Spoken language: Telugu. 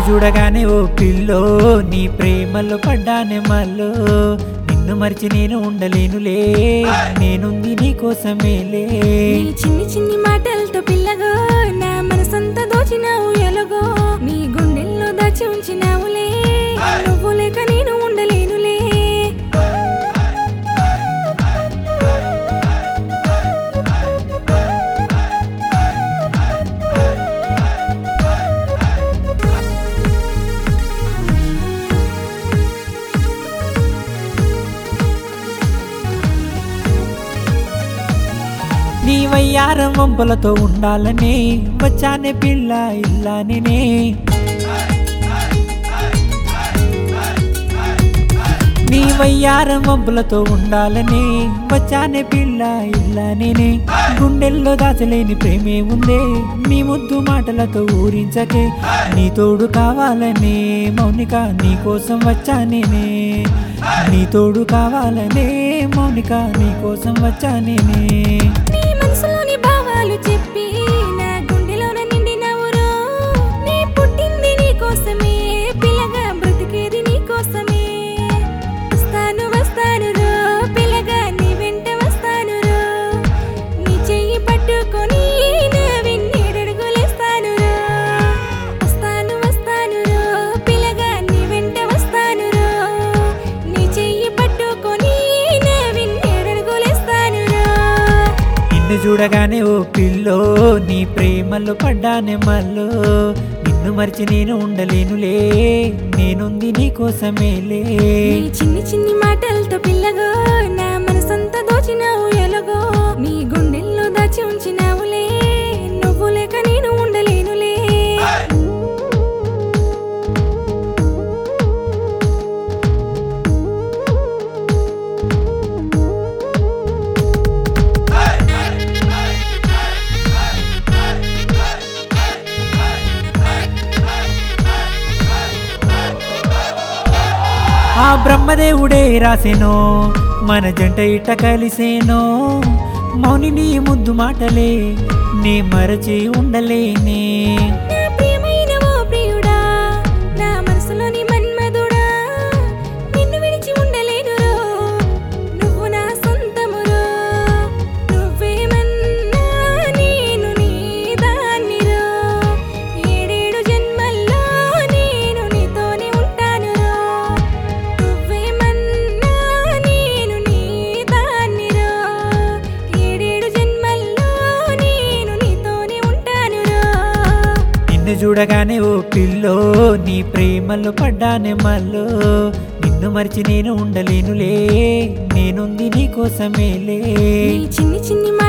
చూడగానే ఓ పిల్లో నీ ప్రేమలో పడ్డానే మల్లో నిన్ను మరిచి నేను ఉండలేనులే నేనుంది నీ కోసమేలే నీ చిన్ని చిన్ని మాటలతో పిల్లగా నా మనసంతా దోచినావు ఎలాగో నీ గుండెల్లో దాచి ఉంచినావులే నువ్వు లేక నేను ఉండలేనులే నీ వయ్యారం వంపులతో ఉండాలనే వచ్చానే పిల్ల ఇల్లానే నీ వయ్యారం వంపులతో ఉండాలనే వచ్చానే పిల్ల ఇల్లానే గుండెల్లో దాచలేని ప్రేమే ఉందే నీ ముద్దు మాటలతో ఊరించకే నీ తోడు కావాలనే మౌనిక నీ కోసం వచ్చానేనే నీ తోడు కావాలనే మౌనిక నీ కోసం వచ్చానేనే నీ మనసులోని భావాలు చెప్పి నా గుండెలోన నిండినవురో నీ పుట్టింది నీ కోసమే పిల్లగా బ్రతికేది నీ కోసమే వస్తాను వస్తాను రో పిల్లగా నీ వెంట వస్తాను రో నీ చెయ్యి పట్టుకొని నా వెన్నెడడుగులేస్తాను రో వస్తాను వస్తాను రో పిల్లగా నీ వెంట వస్తాను రో నీ చెయ్యి పట్టుకొని నా వెన్నెడడుగులేస్తాను రో నిన్ను చూడగానే ఓ పిల్లో నీ ప్రేమలో పడ్డానే మల్లో నిన్ను మరిచి నేను ఉండలేనులే నేనుంది నీ కోసమేలే నీ చిన్ని చిన్ని మాటలతో పిల్లగా నా మనసంతా దోచినావు ఎలాగో నీ గుండెల్లో దాచి ఉంచినావులే నువ్వు లేక నేను ఉండలేనులే ఆ బ్రహ్మదేవుడే రాసెనో మన జంట ఇట్ట కలిసేనో మౌని నీ ముద్దు మాటలే నీ మరచి ఉండలేనే నా ప్రియమైన ఓ ప్రియుడా నా మనసులోని మన్మధుడా నిన్ను విడిచి ఉండలేనురో నువ్వు నా సొంతమురో నువ్వేమన్నా నేను నీ దాన్నిరో ఏడేడు జన్మల్లో నేను నీతోనే ఉంటానురో నువ్వేమన్నా నేను నీ దాన్నిరో ఏడేడు జన్మల్లో నేను నీతోనే ఉంటానురో నిన్ను చూడగానే ఓ పిల్లో నీ ప్రేమలో పడ్డానే మల్లో నిన్ను మరిచి నేను ఉండలేనులే నేనుంది నీ కోసమేలే నీ చిన్ని చిన్ని